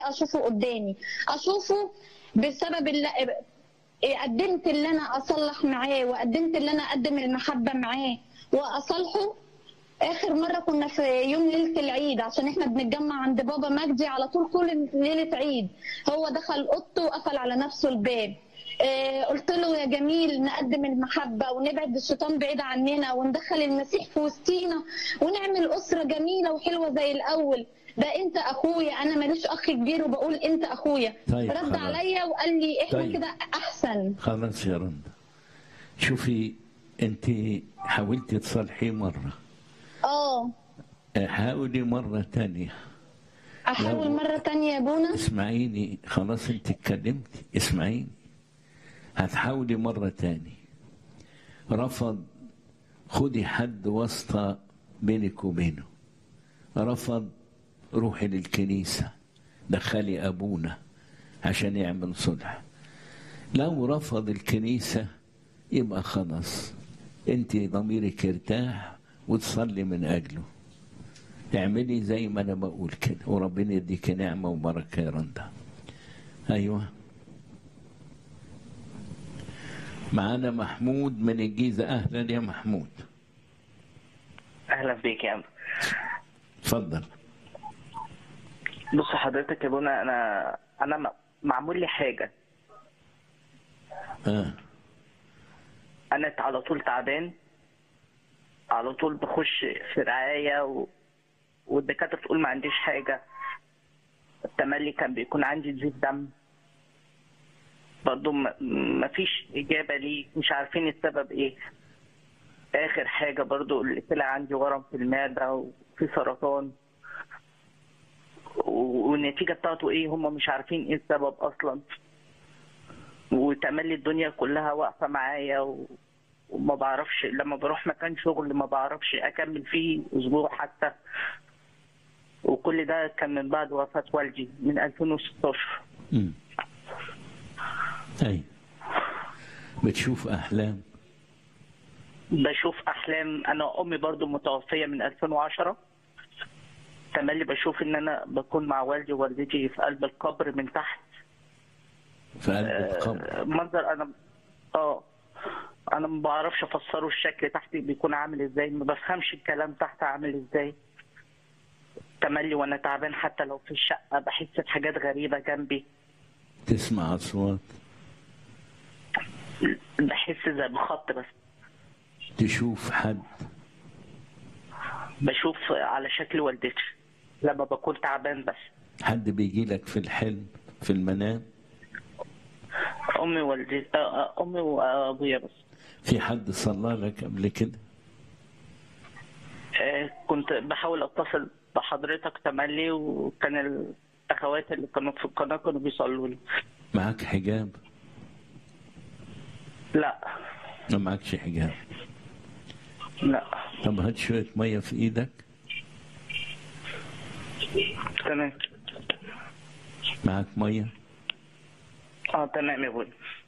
اشوفه قدامي اشوفه بسبب اللي قدمت اللي انا اصلح معاه وقدمت اللي انا اقدم المحبه معاه واصالحه اخر مره كنا في يوم ليله العيد عشان احنا بنتجمع عند بابا مجدي على طول كل ليله عيد هو دخل اوضته وقفل على نفسه الباب آه، قلت له يا جميل نقدم المحبه ونبعد الشيطان بعيد عننا وندخل المسيح في وسطينا ونعمل اسره جميله وحلوه زي الاول ده انت اخويا انا ماليش اخ كبير وبقول انت اخويا طيب، رد خلاص. عليا وقال لي احنا طيب. كده احسن خلاص يا رندا شوفي انت حاولتي تصلحيه مرة اه حاولي مرة تانية احاول لو- مره تانية يا بونا اسمعيني خلاص انت اتكلمتي اسمعيني هتحاولي مرة تاني رفض خدي حد واسطة بينك وبينه رفض روحي للكنيسة دخلي أبونا عشان يعمل صلح لو رفض الكنيسة يبقى خلاص انت ضميرك ارتاح وتصلي من أجله اعملي زي ما انا بقول كده وربنا يديك نعمه وبركه يا رندا ايوه معانا محمود من الجيزه اهلا يا محمود اهلا بيك يا عم اتفضل بص حضرتك يا بونا انا انا م- معمول لي حاجه اه انا على طول تعبان على طول بخش في رعايه و... والدكاتره تقول ما عنديش حاجه التملي كان بيكون عندي زيت دم برضه ما فيش اجابه ليه مش عارفين السبب ايه اخر حاجه برضه اللي طلع عندي ورم في المعده وفي سرطان و- والنتيجه بتاعته ايه هم مش عارفين ايه السبب اصلا وتملي الدنيا كلها واقفه معايا و... وما بعرفش لما بروح مكان شغل ما بعرفش اكمل فيه اسبوع حتى وكل ده كان من بعد وفاه والدي من 2016 امم اي بتشوف احلام بشوف احلام انا امي برضو متوفيه من 2010 تملي بشوف ان انا بكون مع والدي ووالدتي في قلب القبر من تحت في قلب القبر منظر انا اه انا ما بعرفش افسره الشكل تحت بيكون عامل ازاي ما بفهمش الكلام تحت عامل ازاي تملي وانا تعبان حتى لو في الشقه بحس بحاجات غريبه جنبي تسمع اصوات بحس زي بخط بس تشوف حد بشوف على شكل والدتي لما بكون تعبان بس حد بيجي لك في الحلم في المنام امي والدتي آه، آه، امي وابويا بس في حد صلى لك قبل كده آه، كنت بحاول اتصل بحضرتك تملي وكان الاخوات اللي كانوا في القناه كانوا بيصلوا لي معاك حجاب لا ما معكش حجاب لا طب هات شويه ميه في ايدك تمام معاك ميه اه تمام يا ابوي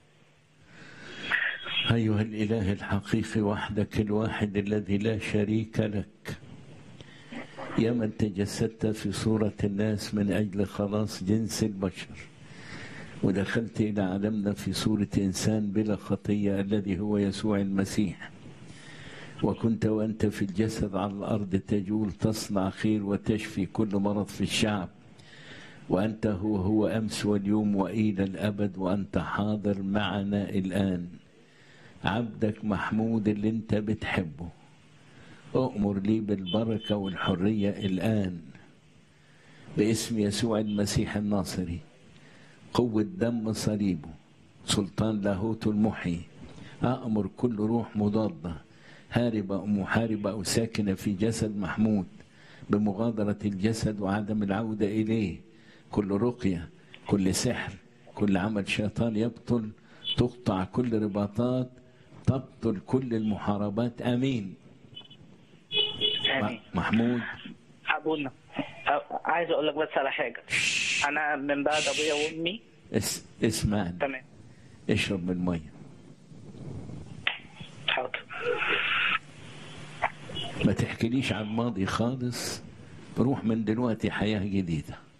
أيها الإله الحقيقي وحدك الواحد الذي لا شريك لك يا من تجسدت في صورة الناس من أجل خلاص جنس البشر ودخلت إلى عالمنا في صورة إنسان بلا خطية الذي هو يسوع المسيح وكنت وأنت في الجسد على الأرض تجول تصنع خير وتشفي كل مرض في الشعب وأنت هو هو أمس واليوم وإلى الأبد وأنت حاضر معنا الآن عبدك محمود اللي انت بتحبه أؤمر لي بالبركة والحرية الآن باسم يسوع المسيح الناصري قوة دم صليبه سلطان لاهوت المحيي أأمر كل روح مضادة هاربة أو محاربة أو ساكنة في جسد محمود بمغادرة الجسد وعدم العودة إليه كل رقية كل سحر كل عمل شيطان يبطل تقطع كل رباطات تبطل كل المحاربات امين امين م- محمود ابونا آه، عايز اقول لك بس على حاجه انا من بعد ابويا وامي اس... اسمعني تمام اشرب من الميه حاضر ما تحكيليش عن الماضي خالص روح من دلوقتي حياه جديده